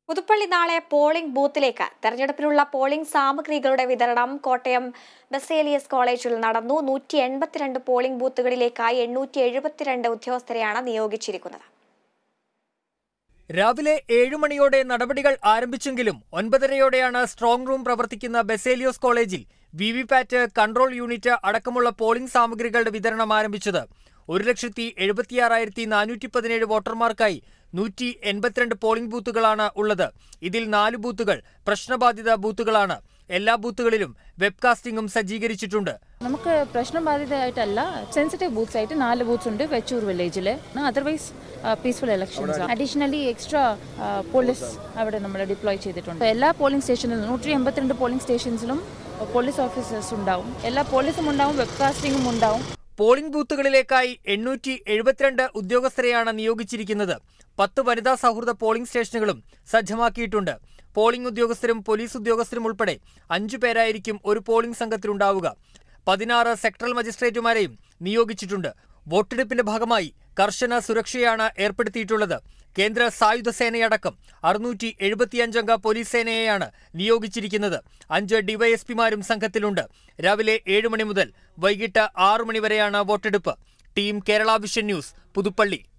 പുതുപ്പള്ളി നാളെ പോളിംഗ് ബൂത്തിലേക്ക് തെരഞ്ഞെടുപ്പിനുള്ള പോളിംഗ് സാമഗ്രികളുടെ വിതരണം കോട്ടയം ബസേലിയസ് കോളേജിൽ നടന്നു നൂറ്റി എൺപത്തിരണ്ട് പോളിംഗ് ബൂത്തുകളിലേക്കായി എണ്ണൂറ്റി എഴുപത്തിരണ്ട് ഉദ്യോഗസ്ഥരെയാണ് നിയോഗിച്ചിരിക്കുന്നത് രാവിലെ ഏഴു മണിയോടെ നടപടികൾ ആരംഭിച്ചെങ്കിലും ഒൻപതരയോടെയാണ് സ്ട്രോങ് റൂം പ്രവർത്തിക്കുന്ന ബെസേലിയോസ് കോളേജിൽ V V PAT control unit അടക്കമുള്ള പോളിംഗ് സാമഗ്രികളുടെ വിതരണം ആരംഭിച്ചത് ഒരു ലക്ഷത്തി എഴുപത്തിയാറായിരത്തി നാനൂറ്റി പതിനേഴ് വോട്ടർമാർക്കായി നൂറ്റി എൺപത്തിരണ്ട് പോളിംഗ് ബൂത്തുകളാണ് ഉള്ളത് ഇതിൽ നാല് ബൂത്തുകൾ പ്രശ്നബാധിത ബൂത്തുകളാണ് എല്ലാ ബൂത്തുകളിലും വെബ്കാസ്റ്റിംഗും സജ്ജീകരിച്ചിട്ടുണ്ട് നമുക്ക് പ്രശ്നബാധിതമായിട്ടല്ല സെൻസിറ്റീവ് ബൂത്ത്സ് ആയിട്ട് നാല് ബൂത്ത്സ് ഉണ്ട് വെച്ചൂർ വില്ലേജിൽ otherwise peaceful elections additionally extra police അവിടെ നമ്മൾ ഡിപ്ലോയ് ചെയ്തിട്ടുണ്ട് എല്ലാ പോളിംഗ് സ്റ്റേഷനിലും നൂറ്റി എൺപത്തിരണ്ട് പോളിംഗ് സ്റ്റേഷൻസിലും പോലീസ് ഓഫീസേഴ്സ് ഉണ്ടാവും എല്ലാ പോലീസും ഉണ്ടാവും വെബ്കാസ്റ്റിംഗും ഉണ്ടാവും പോളിംഗ് ബൂത്തുകളിലേക്കായി എണ്ണൂറ്റി എഴുപത്തിരണ്ട് ഉദ്യോഗസ്ഥരെയാണ് നിയോഗിച്ചിരിക്കുന്നത് പത്ത് വനിതാ സൗഹൃദ പോളിംഗ് സ്റ്റേഷനുകളും സജ്ജമാക്കിയിട്ടുണ്ട് പോളിംഗ് ഉദ്യോഗസ്ഥരും പോലീസ് ഉദ്യോഗസ്ഥരും ഉൾപ്പെടെ അഞ്ചു പേരായിരിക്കും ഒരു പോളിംഗ് സംഘത്തിലുണ്ടാവുക പതിനാറ് സെക്ടറൽ മജിസ്ട്രേറ്റുമാരെയും നിയോഗിച്ചിട്ടുണ്ട് വോട്ടെടുപ്പിന്റെ ഭാഗമായി കർശന സുരക്ഷയാണ് ഏർപ്പെടുത്തിയിട്ടുള്ളത് കേന്ദ്ര സായുധ സേനയടക്കം അറുന്നൂറ്റി എഴുപത്തിയഞ്ചംഗ പോലീസ് സേനയെയാണ് നിയോഗിച്ചിരിക്കുന്നത് അഞ്ച് ഡിവൈഎസ്പിമാരും സംഘത്തിലുണ്ട് രാവിലെ ഏഴ് മണി മുതൽ വൈകിട്ട് ആറു മണി വരെയാണ് വോട്ടെടുപ്പ് team Kerala vision news Puthuppally